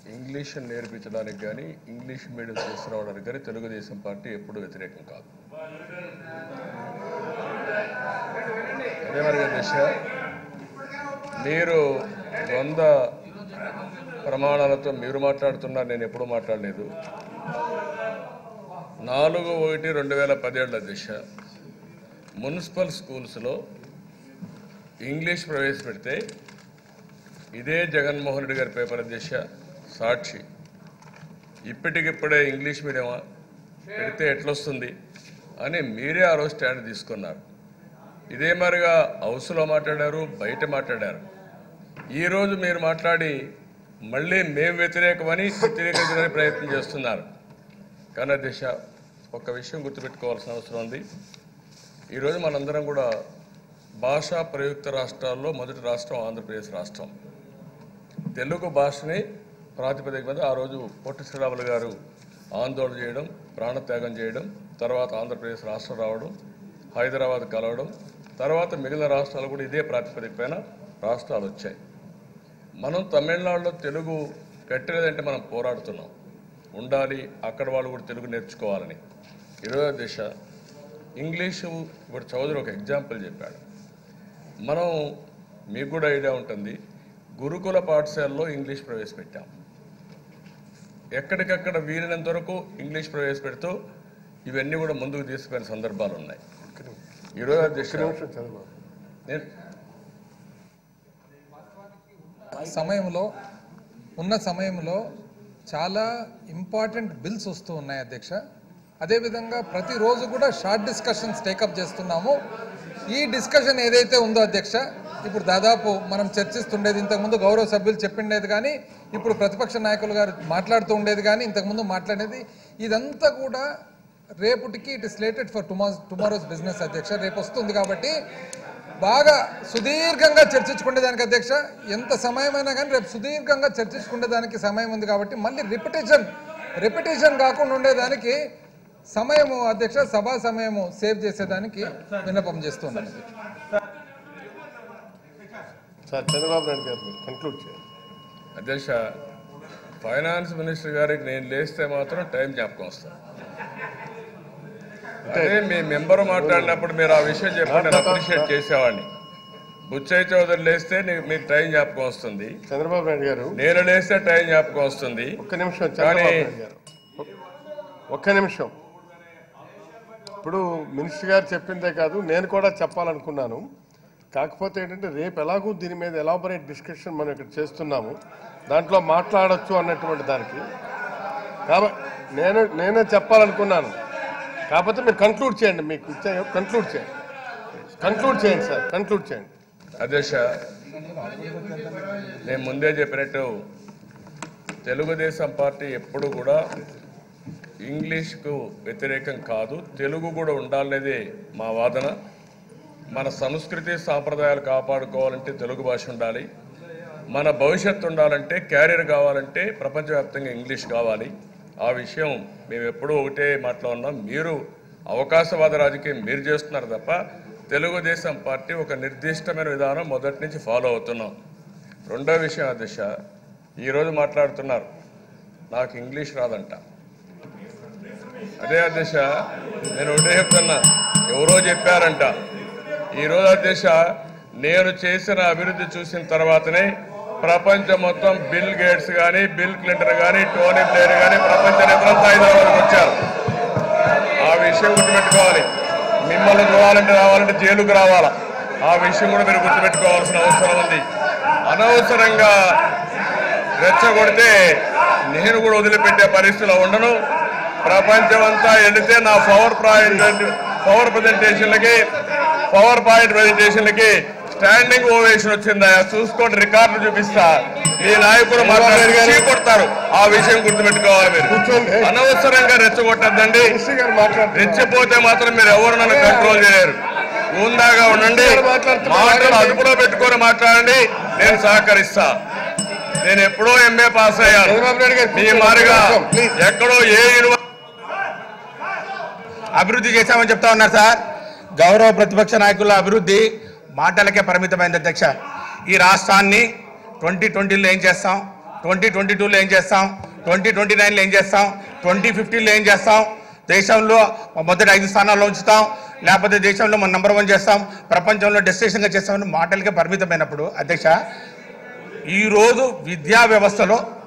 English నేర్పించడానికి కానీ English medium తీసుకురావడానికి కానీ తెలుగుదేశం పార్టీ ఎప్పుడు వ్యతిరేకం కాదు అదే మరి దిశ మీరు వంద ప్రమాణాలతో మీరు మాట్లాడుతున్నారు నేను ఎప్పుడూ మాట్లాడలేదు నాలుగు ఒకటి రెండు వేల పదిహేడుల దిశ మున్సిపల్ స్కూల్స్లో ఇంగ్లీష్ ప్రవేశపెడితే ఇదే జగన్మోహన్ రెడ్డి గారి పేపర్ దిశ సాక్షి ఇప్పటికిప్పుడే ఇంగ్లీష్ మీడియమా పెడితే ఎట్లొస్తుంది అని మీరే ఆ రోజు స్టాండ్ తీసుకున్నారు ఇదే మరిగా హౌస్లో మాట్లాడారు బయట మాట్లాడారు ఈరోజు మీరు మాట్లాడి మళ్ళీ మేము వ్యతిరేకమని చిత్రీకరించడానికి ప్రయత్నం చేస్తున్నారు కానీ దిశ ఒక విషయం గుర్తుపెట్టుకోవాల్సిన అవసరం ఉంది ఈరోజు మనందరం కూడా భాషా ప్రయుక్త రాష్ట్రాల్లో మొదటి రాష్ట్రం ఆంధ్రప్రదేశ్ రాష్ట్రం తెలుగు భాషని ప్రాతిపదిక మీద ఆ రోజు పొట్టి శ్రీరాములు గారు ఆందోళన చేయడం ప్రాణత్యాగం చేయడం తర్వాత ఆంధ్రప్రదేశ్ రాష్ట్రం రావడం హైదరాబాద్ కలవడం తర్వాత మిగిలిన రాష్ట్రాలు కూడా ఇదే ప్రాతిపదిక పైన రాష్ట్రాలు వచ్చాయి మనం తమిళనాడులో తెలుగు పెట్టలేదంటే మనం పోరాడుతున్నాం ఉండాలి అక్కడ వాళ్ళు కూడా తెలుగు నేర్చుకోవాలని ఇరవై దిశ ఇంగ్లీషు ఇప్పుడు చౌదరి ఒక ఎగ్జాంపుల్ చెప్పాడు మనం మీకు కూడా ఐడియా ఉంటుంది గురుకుల పాఠశాలలో ఇంగ్లీష్ ప్రవేశపెట్టాం ఎక్కడికక్కడ వీలైనంత వరకు ఇంగ్లీష్ ప్రవేశపెడుతూ ఇవన్నీ కూడా ముందుకు తీసుకునే సందర్భాలు ఉన్నాయి ఈరోజు అధ్యక్ష నేను సమయంలో ఉన్న సమయంలో చాలా ఇంపార్టెంట్ బిల్స్ వస్తూ ఉన్నాయి అధ్యక్ష అదేవిధంగా ప్రతిరోజు కూడా షార్ట్ డిస్కషన్స్ టేకప్ చేస్తున్నాము ఈ డిస్కషన్ ఏదైతే ఉందో అధ్యక్ష ఇప్పుడు దాదాపు మనం చర్చిస్తుండేది ఇంతకుముందు గౌరవ సభ్యులు చెప్పిండేది కానీ ఇప్పుడు ప్రతిపక్ష నాయకులు గారు మాట్లాడుతూ ఉండేది కానీ ఇంతకుముందు మాట్లాడేది ఇదంతా కూడా రేపటికి it is slated for tomorrow tomorrow's business అధ్యక్ష రేపు వస్తుంది కాబట్టి బాగా సుదీర్ఘంగా చర్చించుకునే దానికి అధ్యక్ష ఎంత సమయమైనా కానీ రేపు సుదీర్ఘంగా చర్చించుకునే దానికి సమయం ఉంది కాబట్టి మళ్ళీ రిపిటేషన్ రిపిటేషన్ కాకుండా ఉండేదానికి సమయము అధ్యక్ష సభా సమయము సేవ్ చేసేదానికి విన్నపం చేస్తున్నాను సార్ చంద్రబాబు నాయుడు గారు మీరు కంక్లూడ్ చేయండి అధ్యక్ష ఫైనాన్స్ మినిస్టర్ గారికి నేను లేస్తే మాత్రం టైం జ్ఞాపకం వస్తాను అదే మీ మెంబర్ మాట్లాడినప్పుడు మీరు ఆ విషయం చెప్పి నేను అప్రిషియేట్ చేసేవాడిని బుచ్చయ్య చౌదరి లేస్తే నీ- మీకు టైం జ్ఞాపకం వస్తుంది చంద్రబాబు నాయుడు గారు నేను లేస్తే టైం జ్ఞాపకం వస్తుంది ఒక్క నిమిషం చంద్రబాబు నాయుడు గారు ఒక్క నిమిషం ఇప్పుడు మినిస్టర్ గారు చెప్పిందే కాదు నేను కూడా చెప్పాలనుకున్నాను కాకపోతే ఏంటంటే రేపు ఎలాగూ దీని మీద ఎలాబొరేట్ డిస్కషన్ మనం ఇక్కడ చేస్తున్నాము దాంట్లో మాట్లాడొచ్చు అన్నటువంటి దానికి కాబట్టి నేను నేనే చెప్పాలనుకున్నాను కాకపోతే మీరు కంక్లూడ్ చేయండి మీకు ఇచ్చే కంక్లూడ్ చేయండి కంక్లూడ్ చేయండి సార్ కంక్లూడ్ చేయండి అధ్యక్ష నేను ముందే చెప్పినట్టు తెలుగుదేశం పార్టీ ఎప్పుడు కూడా ఇంగ్లీష్కు వ్యతిరేకం కాదు తెలుగు కూడా ఉండాలనేది మా వాదన మన సంస్కృతి సాంప్రదాయాలు కాపాడుకోవాలంటే తెలుగు భాష ఉండాలి మన భవిష్యత్తు ఉండాలంటే క్యారియర్ కావాలంటే ప్రపంచవ్యాప్తంగా ఇంగ్లీష్ కావాలి ఆ విషయం మేము ఎప్పుడూ ఒకటే మాటలో ఉన్నాం మీరు అవకాశవాద రాజకీయం మీరు చేస్తున్నారు తప్ప తెలుగుదేశం పార్టీ ఒక నిర్దిష్టమైన విధానం మొదటి నుంచి ఫాలో అవుతున్నాం రెండో విషయం అధ్యక్ష ఈరోజు మాట్లాడుతున్నారు నాకు ఇంగ్లీష్ రాదంట అదే అధ్యక్ష నేను ఒకటే చెప్తున్నా ఎవరో చెప్పారంట ఈరోజు అధ్యక్ష నేను చేసిన అభివృద్ధి చూసిన తర్వాతనే ప్రపంచం మొత్తం బిల్ గేట్స్ కానీ బిల్ క్లింటన్ కానీ టోనీ ప్లేయర్ కానీ ప్రపంచ నేతలంతా హైదరాబాద్కి వచ్చారు ఆ విషయం గుర్తుపెట్టుకోవాలి మిమ్మల్ని చూడాలంటే రావాలంటే జైలుకు రావాలా ఆ విషయం కూడా మీరు గుర్తుపెట్టుకోవాల్సిన అవసరం ఉంది అనవసరంగా రెచ్చగొడితే నేను కూడా వదిలిపెట్టే పరిస్థితిలో ఉండను ప్రపంచం అంతా వెళితే నా పవర్ పాయింట్ పవర్ ప్రజెంటేషన్లకి పవర్ పాయింట్ ప్రజెంటేషన్లకి స్టాండింగ్ ఓవేషన్ వచ్చిందా చూసుకోండి రికార్డు చూపిస్తా మీ నాయకులు మాట్లాడి కొడతారు ఆ విషయం గుర్తుపెట్టుకోవాలి మీరు కూర్చోండి. అనవసరంగా రెచ్చగొట్టద్దండి మినిస్టర్ గారు మాట్లాడుతున్నారు రెచ్చిపోతే మాత్రం మీరు ఎవరు నన్ను కంట్రోల్ చేయలేరు ఉందాగా ఉండండి మాట్లాడుతున్నారు. మాటలు అదుపులో పెట్టుకొని మాట్లాడండి నేను సహకరిస్తా నేను ఎప్పుడో ఎంఏ పాస్ అయ్యాను చంద్రబాబు నాయుడు గారు మీ కూర్చోండి. మారిగా ప్లీజ్. ఎక్కడో ఏ యూనివర్సిటీ అభివృద్ధి చేశామని చెప్తా ఉన్నారు సార్ గౌరవ ప్రతిపక్ష నాయకుల అభివృద్ధి మాటలకే పరిమితమైంది అధ్యక్ష ఈ రాష్ట్రాన్ని ట్వంటీ ట్వంటీలో ఏం చేస్తాం ట్వంటీ ట్వంటీ టూలో ఏం చేస్తాం ట్వంటీ ట్వంటీ నైన్లో ఏం చేస్తాం ట్వంటీ ఫిఫ్టీన్లో ఏం చేస్తాం దేశంలో మొదటి ఐదు స్థానాల్లో ఉంచుతాం లేకపోతే దేశంలో మనం నెంబర్ వన్ చేస్తాం ప్రపంచంలో డెస్టినేషన్గా చేస్తామని మాటలకే పరిమితమైనప్పుడు అధ్యక్ష ఈరోజు విద్యా వ్యవస్థలో